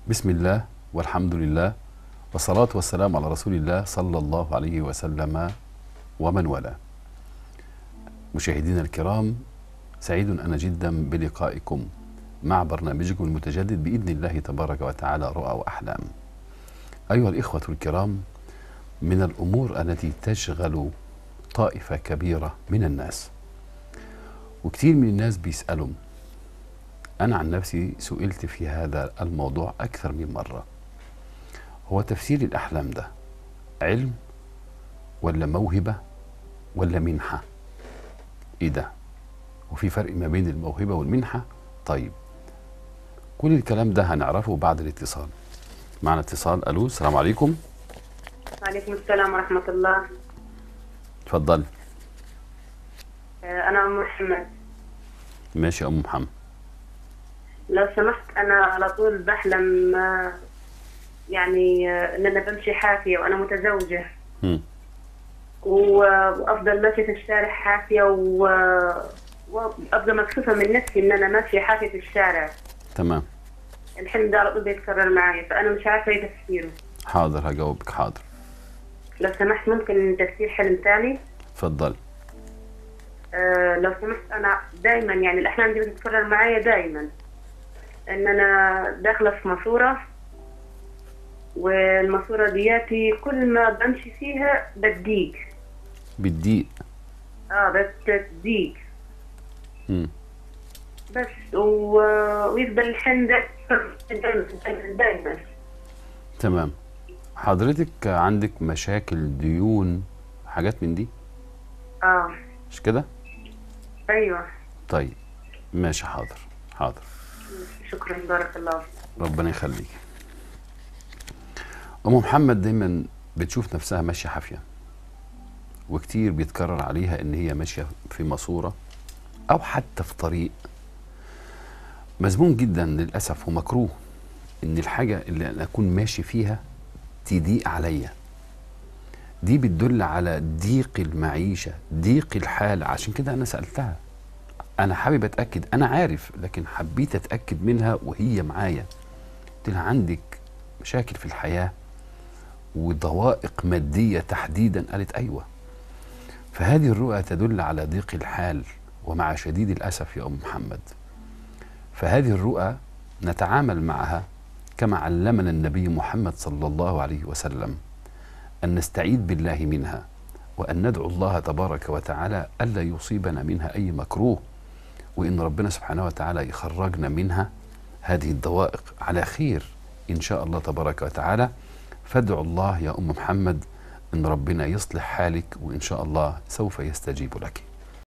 بسم الله والحمد لله والصلاة والسلام على رسول الله صلى الله عليه وسلم ومن والاه. مشاهدينا الكرام سعيد أنا جدا بلقائكم مع برنامجكم المتجدد بإذن الله تبارك وتعالى رؤى وأحلام. أيها الإخوة الكرام من الأمور التي تشغل طائفة كبيرة من الناس وكثير من الناس بيسألوا أنا عن نفسي سئلت في هذا الموضوع أكثر من مرة هو تفسير الأحلام ده علم ولا موهبة ولا منحة إيه ده وفي فرق ما بين الموهبة والمنحة طيب كل الكلام ده هنعرفه بعد الاتصال معنا اتصال ألو السلام عليكم وعليكم السلام ورحمة الله اتفضل آه، أنا أم محمد ماشي يا أم محمد لو سمحت أنا على طول بحلم آه، يعني آه، إن أنا بمشي حافية وأنا متزوجة مم. و- وأفضل ماشية في الشارع حافية و- وأبقى مكسوفة من نفسي إن أنا ماشية حافية في الشارع تمام الحلم ده على طول بيتكرر معايا فأنا مش عارفة إيه تفسيره حاضر هجاوبك حاضر لو سمحت ممكن تفسير حلم تاني اتفضل آه، لو سمحت انا دايما يعني الاحلام دي بتتكرر معايا دايما ان انا داخله في ماسوره والماسوره دياتي كل ما بمشي فيها بتضيق بالدقيق اه بتضيق مم. بس و... ويفضل الحلم ده دايما دايما دايما تمام حضرتك عندك مشاكل ديون حاجات من دي اه مش كده ايوه طيب ماشي حاضر حاضر شكرا بارك الله فيك ربنا يخليك ام محمد دايما بتشوف نفسها ماشيه حافيه وكتير بيتكرر عليها ان هي ماشيه في ماسوره او حتى في طريق مذموم جدا للاسف ومكروه ان الحاجه اللي انا اكون ماشي فيها تضيق عليا دي بتدل على ضيق المعيشه ضيق الحال عشان كده انا سالتها انا حابب اتاكد انا عارف لكن حبيت اتاكد منها وهي معايا قلت لها عندك مشاكل في الحياه وضوائق ماديه تحديدا قالت ايوه فهذه الرؤى تدل على ضيق الحال ومع شديد الاسف يا ام محمد فهذه الرؤى نتعامل معها كما علمنا النبي محمد صلى الله عليه وسلم ان نستعيذ بالله منها وان ندعو الله تبارك وتعالى الا يصيبنا منها اي مكروه وان ربنا سبحانه وتعالى يخرجنا منها هذه الضوائق على خير ان شاء الله تبارك وتعالى فادعوا الله يا ام محمد ان ربنا يصلح حالك وان شاء الله سوف يستجيب لك